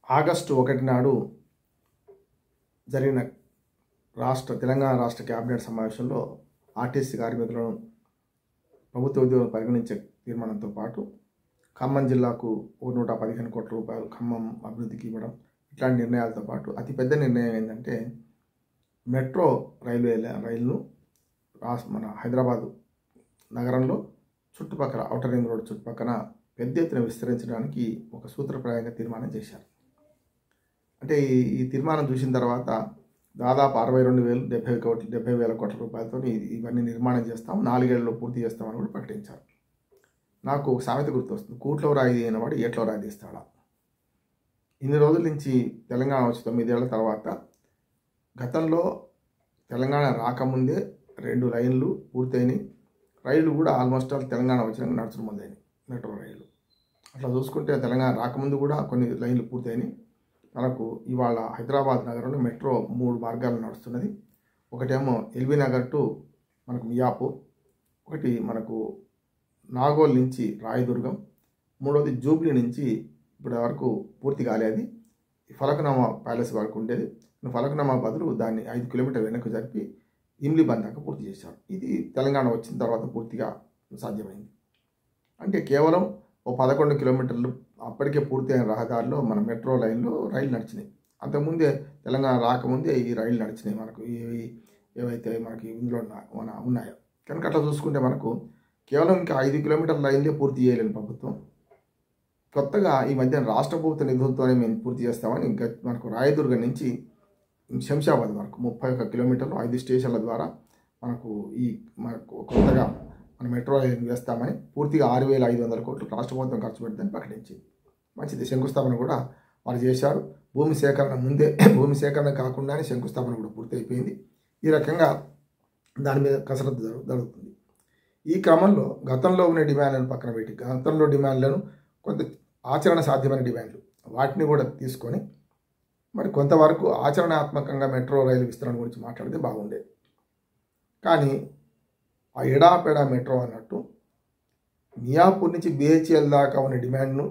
August ఒకటి నాడు జరిగిన రాష్ట్ర తెలంగాణ రాష్ట్ర కేబినెట్ సమావేశంలో ఆర్టీసీ కార్మికులను ప్రభుత్వ ఉద్యోగులు పరిగణించే తీర్మానంతో పాటు ఖమ్మం జిల్లాకు ఒక నూట పదిహేను కోట్ల రూపాయలు ఖమ్మం అభివృద్ధికి ఇవ్వడం ఇట్లాంటి నిర్ణయాలతో పాటు అతిపెద్ద నిర్ణయం ఏంటంటే మెట్రో రైల్వే రైలును రాస్ మన హైదరాబాదు నగరంలో చుట్టుపక్కల ఔటర్ రింగ్ రోడ్ చుట్టుపక్కల పెద్ద ఎత్తున విస్తరించడానికి ఒక సూత్రప్రాయంగా తీర్మానం చేశారు అంటే ఈ ఈ తీర్మానం చూసిన తర్వాత దాదాపు అరవై రెండు వేలు డెబ్బై కోట్ల డెబ్బై వేల కోట్ల రూపాయలతో ఇవన్నీ నిర్మాణం చేస్తాం నాలుగేళ్లలో పూర్తి చేస్తామని కూడా ప్రకటించారు నాకు ఒక సామెత గుర్తొస్తుంది కూట్లో రాయి అయినవాడు ఏట్లో రాయి తీస్తాడా ఇన్ని రోజుల నుంచి తెలంగాణ వచ్చి తొమ్మిదేళ్ల తర్వాత గతంలో తెలంగాణ రాకముందే రెండు లైన్లు పూర్తయినాయి రైళ్లు కూడా ఆల్మోస్ట్ ఆల్ తెలంగాణ వచ్చినాక నడుచుడు మొదలైనవి మెట్రో రైళ్లు అట్లా చూసుకుంటే తెలంగాణ రాకముందు కూడా కొన్ని లైన్లు పూర్తయినాయి మనకు ఇవాళ హైదరాబాద్ నగరంలో మెట్రో మూడు మార్గాలు నడుస్తున్నది ఒకటేమో ఎల్బీ నగర్ టు మనకు మియాపూర్ ఒకటి మనకు నాగోల్ నుంచి రాయదుర్గం మూడవది జూబ్లీ నుంచి ఇప్పటి వరకు పూర్తి కాలేదు ఫలక్నామా ప్యాలెస్ వరకు ఉండేది ఫలక్నామా బదులు దాన్ని ఐదు కిలోమీటర్ వెనక్కి జరిపి ఇమ్లీ బంద్ దాకా పూర్తి చేశారు ఇది తెలంగాణ వచ్చిన తర్వాత పూర్తిగా సాధ్యమైంది అంటే కేవలం ఓ పదకొండు కిలోమీటర్లు అప్పటికే పూర్తయిన రహదారిలో మన మెట్రో లైన్లో రైలు నడిచినాయి అంతకుముందే తెలంగాణ రాకముందే ఈ రైలు నడిచినాయి మనకు ఇవి ఏవైతే మనకి ఇందులో ఉన్న- మన ఉన్నాయో కనుక అట్లా చూసుకుంటే మనకు కేవలం ఇంకా ఐదు కిలోమీటర్ల లైన్లే పూర్తి చేయలేని ప్రభుత్వం కొత్తగా ఈ మధ్య రాష్ట్ర ప్రభుత్వ నిధులతోనే మేము పూర్తి చేస్తామని ఇంకా మనకు రాయదుర్గం నుంచి శంషాబాద్ వరకు ముప్పై ఒక్క కిలోమీటర్లు ఐదు స్టేషన్ల ద్వారా మనకు ఈ మనకు కొత్తగా మన మెట్రో రైలు వేస్తామని పూర్తిగా ఆరు వేల ఐదు వందల కోట్లు రాష్ట్ర ప్రభుత్వం ఖర్చు పెడతామని ప్రకటించింది మంచిది శంకుస్థాపన కూడా వారు చేశారు భూమి సేకరణ ముందే భూమి సేకరణ కాకుండానే శంకుస్థాపన కూడా పూర్తి అయిపోయింది ఈ రకంగా దాని మీద కసరత్తు జరుగు జరుగుతుంది ఈ క్రమంలో గతంలో ఉన్న డిమాండ్లను పక్కన పెట్టి గతంలో డిమాండ్లను కొంత ఆచరణ సాధ్యమైన డిమాండ్లు వాటిని కూడా తీసుకొని మరి కొంతవరకు ఆచరణాత్మకంగా మెట్రో రైలు విస్తరణ గురించి మాట్లాడితే బాగుండేది కానీ ఆ ఎడాపెడా మెట్రో అన్నట్టు మియాపూర్ నుంచి బిహెచ్ఎల్ దాకా ఉన్న డిమాండ్ను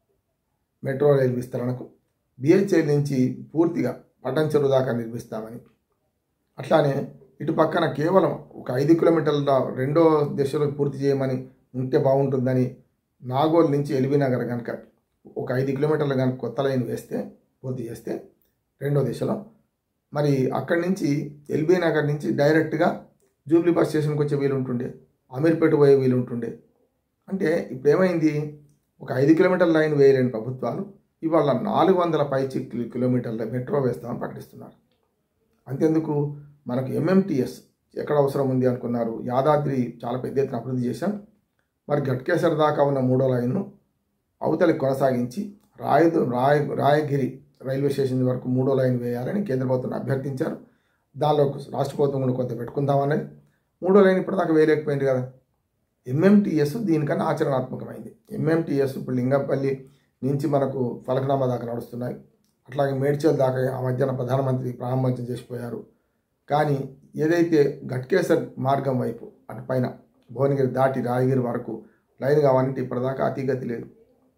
మెట్రో రైలు విస్తరణకు బిహెచ్ఎల్ నుంచి పూర్తిగా పట్టణ చెరువు దాకా నిర్మిస్తామని అట్లానే ఇటు పక్కన కేవలం ఒక ఐదు కిలోమీటర్ల రెండో దశలో పూర్తి చేయమని ఉంటే బాగుంటుందని నాగోల్ నుంచి ఎల్బీ నగర్ కనుక ఒక ఐదు కిలోమీటర్లు కనుక కొత్త లైన్ వేస్తే పూర్తి చేస్తే రెండో దిశలో మరి అక్కడి నుంచి ఎల్బీ నగర్ నుంచి డైరెక్ట్గా జూబ్లీ బస్ స్టేషన్కి వచ్చే వీలు ఉంటుండే అమీర్పేట పోయే వీలు ఉంటుండే అంటే ఇప్పుడు ఏమైంది ఒక ఐదు కిలోమీటర్ల లైన్ వేయలేని ప్రభుత్వాలు ఇవాళ నాలుగు వందల పైచి కిలోమీటర్ల మెట్రో వేస్తామని ప్రకటిస్తున్నారు అంతెందుకు మనకు ఎంఎంటీఎస్ ఎక్కడ అవసరం ఉంది అనుకున్నారు యాదాద్రి చాలా పెద్ద ఎత్తున అభివృద్ధి చేశాం మరి గట్కేసర్ దాకా ఉన్న మూడో లైన్ను అవతలి కొనసాగించి రాయదు రాయ రాయగిరి రైల్వే స్టేషన్ వరకు మూడో లైన్ వేయాలని కేంద్ర ప్రభుత్వం అభ్యర్థించారు దానిలో రాష్ట్ర ప్రభుత్వం కూడా కొంత పెట్టుకుందామన్నది మూడో లైన్ ఇప్పటిదాకా వేయలేకపోయింది కదా ఎంఎంటీఎస్ దీనికన్నా ఆచరణాత్మకమైంది ఎంఎంటీఎస్ ఇప్పుడు లింగపల్లి నుంచి మనకు ఫలకనామా దాకా నడుస్తున్నాయి అట్లాగే మేడ్చల్ దాకా ఆ మధ్యాహ్నం ప్రధానమంత్రి ప్రారంభోత్సవం చేసిపోయారు కానీ ఏదైతే గట్కేసర్ మార్గం వైపు అటు పైన భువనగిరి దాటి రాయగిరి వరకు లైన్ కావాలంటే ఇప్పటిదాకా అతిగతి లేదు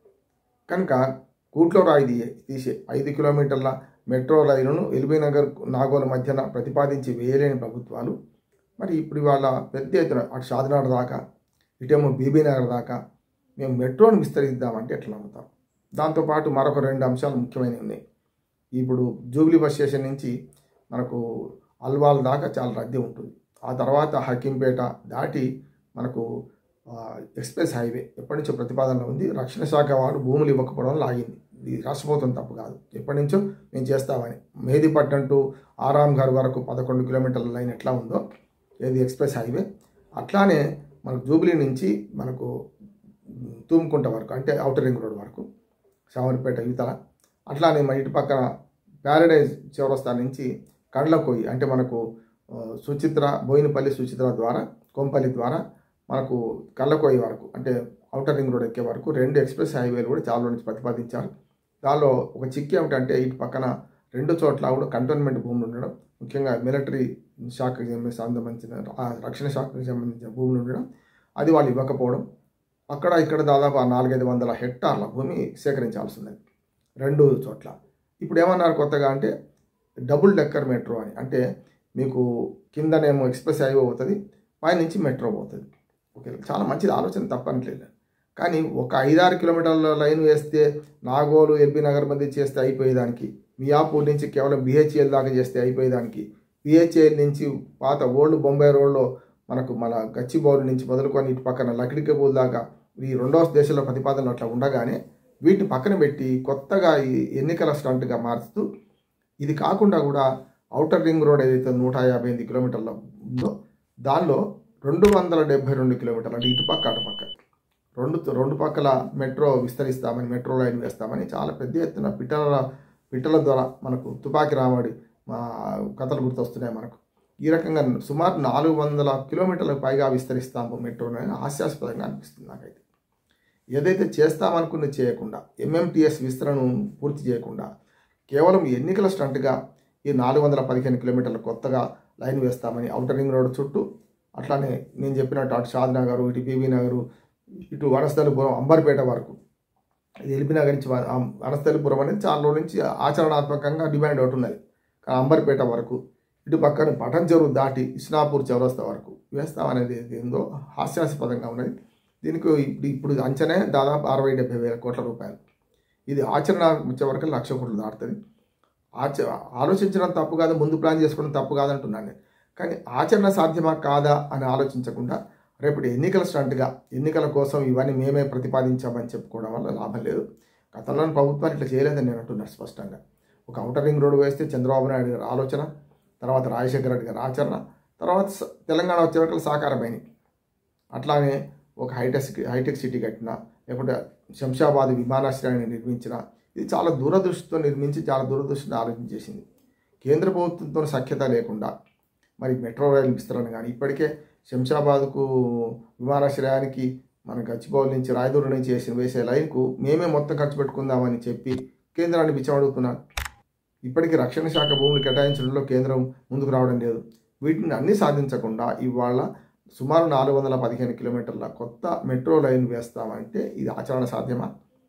కనుక కూట్లో రాయి తీయే తీసే ఐదు కిలోమీటర్ల మెట్రో రైలును ఎల్బీ నగర్ నాగోల్ మధ్యన ప్రతిపాదించి వేయలేని ప్రభుత్వాలు మరి ఇప్పుడు ఇవాళ పెద్ద ఎత్తున అటు షాద్నార్ దాకా ఇటేమో బీబీ నగర్ దాకా మేము మెట్రోను విస్తరిద్దామంటే ఎట్లా నమ్ముతాం దాంతోపాటు మరొక రెండు అంశాలు ముఖ్యమైనవి ఉన్నాయి ఇప్పుడు జూబ్లీ బస్ స్టేషన్ నుంచి మనకు అల్వాల్ దాకా చాలా రద్దీ ఉంటుంది ఆ తర్వాత హకీంపేట దాటి మనకు ఆ, ఎక్స్ప్రెస్ హైవే ఎప్పటి నుంచో ప్రతిపాదనలో ఉంది రక్షణ శాఖ వారు భూములు ఇవ్వకపోవడం వల్ల ఆగింది ఇది రాష్ట్ర ప్రభుత్వం తప్పు కాదు ఎప్పటి నుంచో మేము చేస్తామని మేదిపట్నం టు ఆరాం ఘర్ వరకు పదకొండు కిలోమీటర్ల లైన్ ఎట్లా ఉందో ఏది ఎక్స్ప్రెస్ హైవే అట్లానే మనకు జూబ్లీ నుంచి మనకు తూముకుంట వరకు అంటే ఔటర్ రింగ్ రోడ్ వరకు శామరిపేట యువతల అట్లానే మన ఇటు పక్కన ప్యారడైజ్ చౌరస్తా నుంచి కండ్లకొయ్యి అంటే మనకు ఆ, సుచిత్ర బోయినపల్లి సుచిత్ర ద్వారా కొంపల్లి ద్వారా మనకు కళ్ళకొయ్యి వరకు అంటే ఔటర్ రింగ్ రోడ్ ఎక్కే వరకు రెండు ఎక్స్ప్రెస్ హైవేలు కూడా చాలా నుంచి ప్రతిపాదించారు దానిలో ఒక చిక్కి ఏమిటంటే ఇటు పక్కన రెండు చోట్ల కూడా కంటోన్మెంట్ భూములు ఉండడం ముఖ్యంగా మిలిటరీ శాఖకి సంబంధించిన ఆ రక్షణ శాఖకి సంబంధించిన భూములు ఉండడం అది వాళ్ళు ఇవ్వకపోవడం అక్కడ ఇక్కడ దాదాపు ఆ నాలుగైదు వందల హెక్టార్ల భూమి సేకరించాల్సి ఉన్నది రెండు చోట్ల ఇప్పుడు ఏమన్నారు కొత్తగా అంటే డబుల్ డెక్కర్ మెట్రో అని అంటే మీకు కిందనేమో ఎక్స్ప్రెస్ హైవే పోతుంది పైనుంచి మెట్రో పోతుంది ఓకే చాలా మంచిది ఆలోచన తప్పనట్లేదు కానీ ఒక ఐదారు కిలోమీటర్ల లైన్ వేస్తే నాగోలు ఎల్బీ నగర్ మధ్య చేస్తే అయిపోయేదానికి మియాపూర్ నుంచి కేవలం బిహెచ్ఎల్ దాకా చేస్తే అయిపోయేదానికి బిహెచ్ఎల్ నుంచి పాత ఓల్డ్ బొంబాయి రోడ్లో మనకు మన గచ్చిబౌలి నుంచి మొదలుకొని ఇటు పక్కన లక్డికబూల్ దాకా ఈ రెండవ దేశంలో ప్రతిపాదనలు అట్లా ఉండగానే వీటిని పక్కన పెట్టి కొత్తగా ఈ ఎన్నికల స్టంట్గా మారుస్తూ ఇది కాకుండా కూడా ఔటర్ రింగ్ రోడ్ ఏదైతే నూట యాభై ఎనిమిది కిలోమీటర్ల ఉందో దానిలో రెండు వందల డెబ్బై రెండు కిలోమీటర్లు అంటే ఇటు పక్క అటు పక్క రెండు రెండు పక్కల మెట్రో విస్తరిస్తామని మెట్రో లైన్ వేస్తామని చాలా పెద్ద ఎత్తున పిట్టల పిట్టల ద్వారా మనకు తుపాకి రావడి మా కథలు గుర్తొస్తున్నాయి మనకు ఈ రకంగా సుమారు నాలుగు వందల కిలోమీటర్లకు పైగా విస్తరిస్తాము మెట్రోని హాస్యాస్పదంగా అనిపిస్తుంది నాకైతే ఏదైతే చేస్తామనుకున్నది చేయకుండా ఎంఎంటీఎస్ విస్తరణను పూర్తి చేయకుండా కేవలం ఎన్నికల స్టంట్గా ఈ నాలుగు వందల పదిహేను కిలోమీటర్ల కొత్తగా లైన్ వేస్తామని ఔటర్ రింగ్ రోడ్ చుట్టూ అట్లానే నేను చెప్పినట్టు అటు షాద్ నగరు ఇటు బీబీ నగరు ఇటు వనస్థలిపురం అంబర్పేట వరకు ఇది ఎల్బీ నగర్ నుంచి వ- ఆ వనస్థలిపురం అనేది చాలా రోజుల నుంచి ఆచరణాత్మకంగా డిమాండ్ ఒకటి ఉన్నది కానీ అంబర్పేట వరకు ఇటు పక్కన పటన్ చెరువు దాటి ఇస్నాపూర్ చౌరస్తా వరకు వేస్తామనేది ఏందో హాస్యాస్పదంగా ఉన్నది దీనికి ఇప్పుడు ఇప్పుడు అంచనే దాదాపు అరవై డెబ్బై వేల కోట్ల రూపాయలు ఇది ఆచరణ వచ్చే వరకు లక్ష కోట్లు దాటుతుంది ఆచ ఆలోచించడం తప్పు కాదు ముందు ప్లాన్ చేసుకోవడం తప్పు కాదంటున్నాను నేను కానీ ఆచరణ సాధ్యమా కాదా అని ఆలోచించకుండా రేపటి ఎన్నికల స్టంట్గా ఎన్నికల కోసం ఇవన్నీ మేమే ప్రతిపాదించామని చెప్పుకోవడం వల్ల లాభం లేదు గతంలోని ప్రభుత్వాలు ఇట్లా చేయలేదని నేను అంటున్నాను స్పష్టంగా ఒక ఔటర్ రింగ్ రోడ్ వేస్తే చంద్రబాబు నాయుడు గారి ఆలోచన తర్వాత రాజశేఖర రెడ్డి గారి ఆచరణ తర్వాత స- తెలంగాణ వచ్చే వరకు సాకారమైనవి అట్లానే ఒక హైటెక్ సిటీ హైటెక్ సిటీ కట్టిన లేకుంటే శంషాబాద్ విమానాశ్రయాన్ని నిర్మించిన ఇది చాలా దూరదృష్టితో నిర్మించి చాలా దూరదృష్టిని ఆలోచించేసింది కేంద్ర ప్రభుత్వంతో సఖ్యత లేకుండా మరి మెట్రో రైలు విస్తరణ కానీ ఇప్పటికే శంషాబాద్కు విమానాశ్రయానికి మన గచ్చిబౌలి నుంచి రాయదూరు నుంచి వేసిన వేసే లైన్కు మేమే మొత్తం ఖర్చు పెట్టుకుందామని చెప్పి కేంద్రాన్ని బిచ్చం అడుగుతున్నారు ఇప్పటికీ రక్షణ శాఖ భూములు కేటాయించడంలో కేంద్రం ముందుకు రావడం లేదు వీటిని అన్ని సాధించకుండా ఇవాళ సుమారు నాలుగు వందల పదిహేను కిలోమీటర్ల కొత్త మెట్రో లైన్ వేస్తామంటే ఇది ఆచరణ సాధ్యమా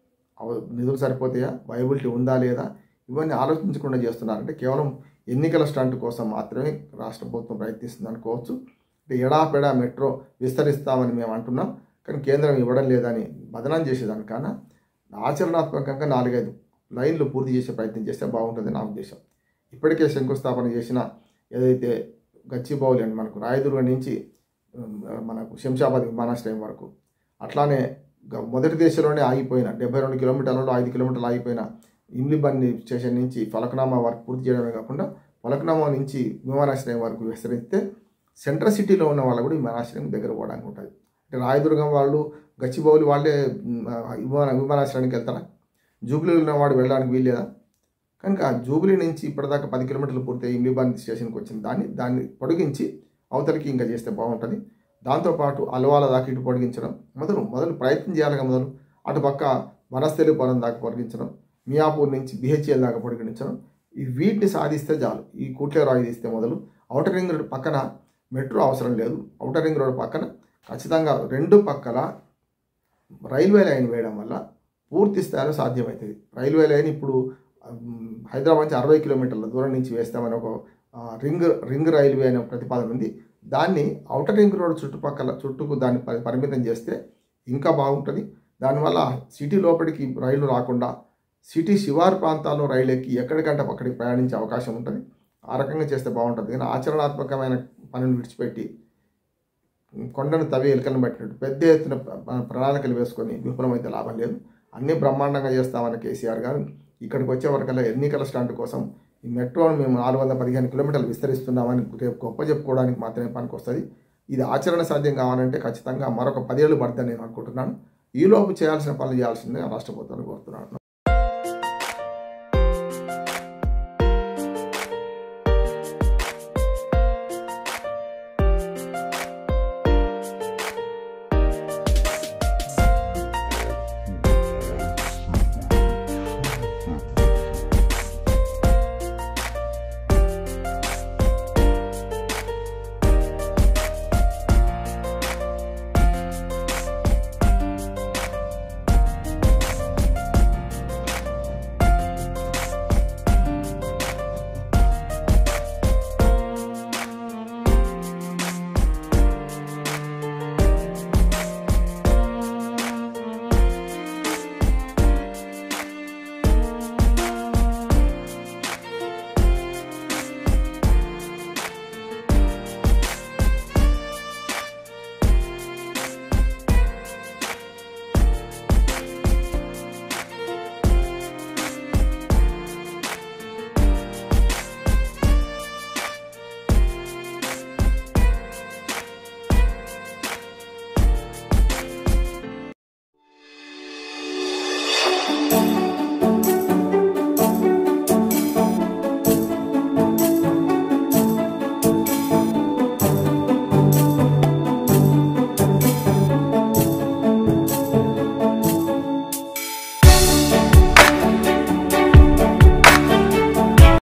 అవ- నిధులు సరిపోతాయా వైబిలిటీ ఉందా లేదా ఇవన్నీ ఆలోచించకుండా చేస్తున్నారంటే కేవలం ఎన్నికల స్టంట్ కోసం మాత్రమే రాష్ట్ర ప్రభుత్వం ప్రయత్నిస్తుంది అనుకోవచ్చు అంటే ఎడాపెడా మెట్రో విస్తరిస్తామని మేము అంటున్నాం కానీ కేంద్రం ఇవ్వడం లేదని బదనాం చేసేదానికన్నా ఆచరణాత్మకంగా నాలుగైదు లైన్లు పూర్తి చేసే ప్రయత్నం చేస్తే బాగుంటుంది నా ఉద్దేశం ఇప్పటికే శంకుస్థాపన చేసిన ఏదైతే గచ్చిబౌలి అని మనకు రాయదుర్గం నుంచి ఉమ్, మనకు శంషాబాద్ విమానాశ్రయం వరకు అట్లానే గ- మొదటి దేశంలోనే ఆగిపోయిన డెబ్బై రెండు కిలోమీటర్లలో ఐదు కిలోమీటర్లు ఆగిపోయిన ఇమ్లిబండి స్టేషన్ నుంచి ఫలక్నామా వరకు పూర్తి చేయడమే కాకుండా ఫలక్నామా నుంచి విమానాశ్రయం వరకు విస్తరిస్తే సెంట్రల్ సిటీలో ఉన్న వాళ్ళు కూడా విమానాశ్రయం దగ్గర పోవడానికి ఉంటుంది అంటే రాయదుర్గం వాళ్ళు గచ్చిబౌలి వాళ్ళే ఉమ్, ఆ, విమాన విమానాశ్రయానికి వెళ్తారా జూబ్లీలో ఉన్నవాడు వెళ్ళడానికి వీల్లేదా కనుక జూబ్లీ నుంచి ఇప్పటిదాకా పది కిలోమీటర్లు పూర్తి ఇమ్లిబాన్ స్టేషన్కి వచ్చింది దాన్ని దాన్ని పొడిగించి అవతలికి ఇంకా చేస్తే బాగుంటుంది దాంతోపాటు అలవాల దాకా ఇటు పొడిగించడం మొదలు మొదలు ప్రయత్నం చేయాలిగా మొదలు అటు పక్క వనస్థలిపురం దాకా పొడిగించడం మియాపూర్ నుంచి బిహెచ్ఎల్ దాకా పొడిగించడం ఈ వీటిని సాధిస్తే చాలు ఈ కూట్లే రాయి తీస్తే మొదలు ఔటర్ రింగ్ రోడ్ పక్కన మెట్రో అవసరం లేదు ఔటర్ రింగ్ రోడ్ పక్కన ఖచ్చితంగా రెండు పక్కల రైల్వే లైన్ వేయడం వల్ల పూర్తి స్థాయిలో సాధ్యమవుతుంది రైల్వే లైన్ ఇప్పుడు ఉమ్, హైదరాబాద్ నుంచి అరవై కిలోమీటర్ల దూరం నుంచి వేస్తామని ఒక ఆ, రింగ్ రింగ్ రైల్వే అనే ప్రతిపాదన ఉంది దాన్ని ఔటర్ రింగ్ రోడ్ చుట్టుపక్కల చుట్టూకు దాన్ని పరి- పరిమితం చేస్తే ఇంకా బాగుంటుంది దానివల్ల సిటీ లోపలికి రైలు రాకుండా సిటీ శివారు ప్రాంతాల్లో రైలు ఎక్కి ఎక్కడికంటే అక్కడికి ప్రయాణించే అవకాశం ఉంటుంది ఆ రకంగా చేస్తే బాగుంటుంది కానీ ఆచరణాత్మకమైన పనులు విడిచిపెట్టి కొండను తవ్వి ఎలుకలను పెట్టినట్టు పెద్ద ఎత్తున ప్ర- ప్రణాళికలు వేసుకొని విఫలమైతే లాభం లేదు అన్నీ బ్రహ్మాండంగా చేస్తామని కేసీఆర్ గారు ఇక్కడికి వచ్చే వరకల్లా ఎన్నికల స్టాంట్ కోసం ఈ మెట్రోను మేము నాలుగు వందల పదిహేను కిలోమీటర్లు విస్తరిస్తున్నామని రేపు గొప్ప చెప్పుకోవడానికి మాత్రమే పనికి వస్తుంది ఇది ఆచరణ సాధ్యం కావాలంటే ఖచ్చితంగా మరొక పదేళ్ళు పడుతుందని నేను అనుకుంటున్నాను ఈలోపు చేయాల్సిన పనులు చేయాల్సిందే రాష్ట్ర ప్రభుత్వాన్ని కోరుతున్నాను